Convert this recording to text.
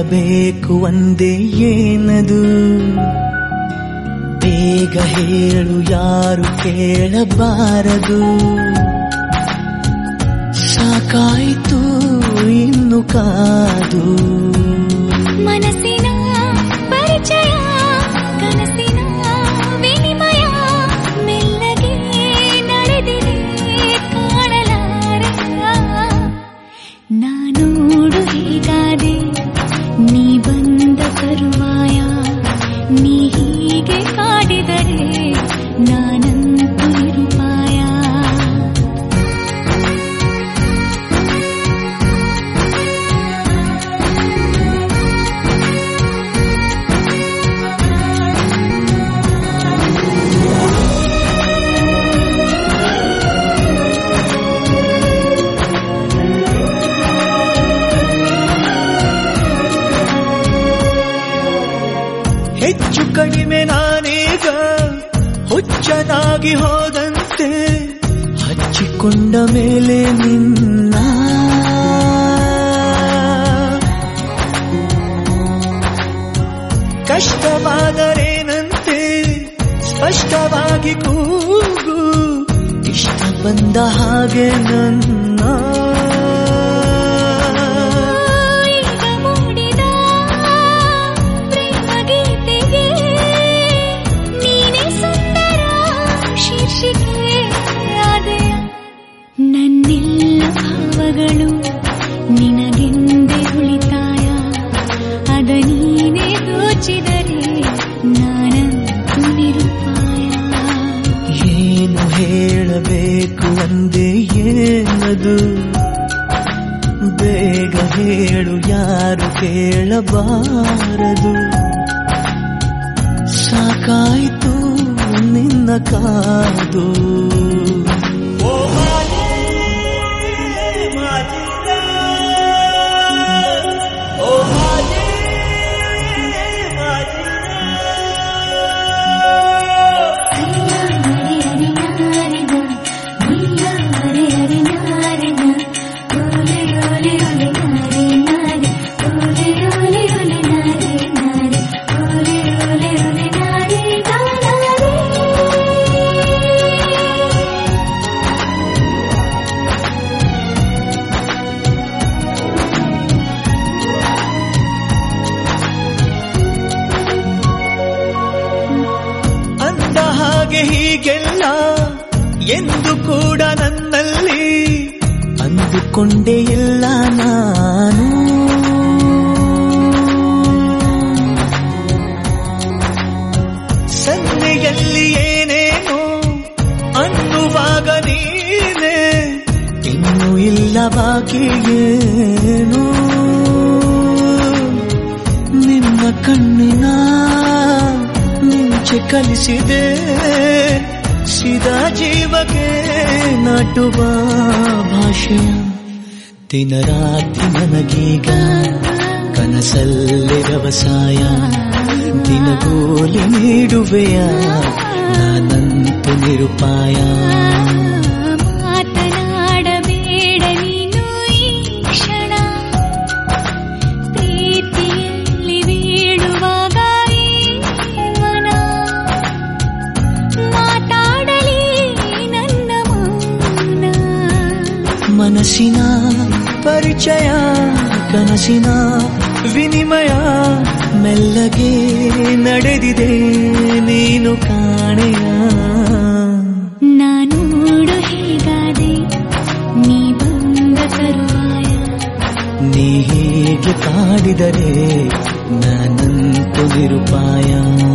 ಹೇಳಬೇಕು ಒಂದೇ ಏನದು ಬೇಗ ಹೇಳು ಯಾರು ಕೇಳಬಾರದು ಸಾಕಾಯಿತು ಇನ್ನು ಕಾದು ಮನಸ್ಸಿನ ಪರಿಚಯ ಕನಸಿನ ವಿನಿಮಯ ಮೆಲ್ಲಗೆ ನಡೆದಿದೆ ಕಾಣಲಾರೆ ನಾನೋಡು ಹೀಗಾದೆ ನೀ ಬಂದ ತರುವಾಯ ನೀ ಹೀಗೆ ಕಾಡಿದರೆ ನಾನಂತೂ ನಿರುಪಾಯ ಹೆಚ್ಚು ಕಡಿಮೆ ನಾನೀಗ ಹುಚ್ಚನಾಗಿ ಹೋದಂತೆ ಹಚ್ಚಿಕೊಂಡ ಮೇಲೆ ನಿನ್ನ ಕಷ್ಟವಾದರೇನಂತೆ ಸ್ಪಷ್ಟವಾಗಿ ಕೂಗು ಇಷ್ಟ ಬಂದ ಹಾಗೆ ನನ್ನ ಈಗ ಮೂಡಿದ ಪ್ರೇಮ ಗೀತೆಗೆ ನೀನೇ ಸುಂದರ ಶೀರ್ಷಿಕೆ ಆದೆಯ ನನ್ನೆಲ್ಲ ಭಾವಗಳು ನಿನಗೆಂದೇ ಉಳಿತಾಯ ಅದ ನೀನೇ ದೋಚಿದರೆ ನಾನಂತೂ ನಿರುಪಾಯ ಏನು ಹೇಳಬೇಕು ಒಂದೇ ಏನದು ಬೇಗ ಹೇಳು ಯಾರು ಕೇಳಬಾರದು ಸಾಕಾಯಿತು ನಿನ್ನ ಕಾದು ಅಂದ ಹಾಗೆ ಹೀಗೆಲ್ಲ ಎಂದು ಕೂಡ ನನ್ನಲ್ಲಿ ಅಂದುಕೊಂಡೆ ಇಲ್ಲ ನಾನು ಸನ್ನೆಯಲ್ಲಿ ಏನೇನೋ ಅನ್ನುವಾಗ ನೀನೆ ಇನ್ನು ಇಲ್ಲ ಬಾಕಿ ಏನು ನಿನ್ನ ಕಣ್ಣಿನ ಮುಂಚೆ ಕಲಿಸಿದೆ ಸಿದಾ ಜೀವಕ್ಕೆ ನಾಟುವ ಭಾಷೆಯ ದಿನ ರಾತ್ರಿ ನನಗೀಗ ಕನಸಲ್ಲಿ ವ್ಯವಸಾಯ ದಿನಗೂಲಿ ನೀಡುವೆಯ ನಾನಂತೂ ನಿರುಪಾಯ ಮಾತನಾಡಬೇಡ ನೀನು ಈ ಕ್ಷಣ ಪ್ರೀತಿಯಲ್ಲಿ ಬೀಳುವಾಗ ಈ ಮನ ಮಾತಾಡಲಿ ನನ್ನ ಮೌನ ಮನಸ್ಸಿನ ಪರಿಚಯ ಕನಸಿನ ವಿನಿಮಯ ಮೆಲ್ಲಗೆ ನಡೆದಿದೆ ನೀನು ಕಾಣೆಯ ನಾನೋಡು ಹೀಗಾದೆ ನೀ ಬಂದ ತರುವಾಯ ನೀ ಹೀಗೆ ಕಾಡಿದರೆ ನಾನಂತೂ ನಿರುಪಾಯ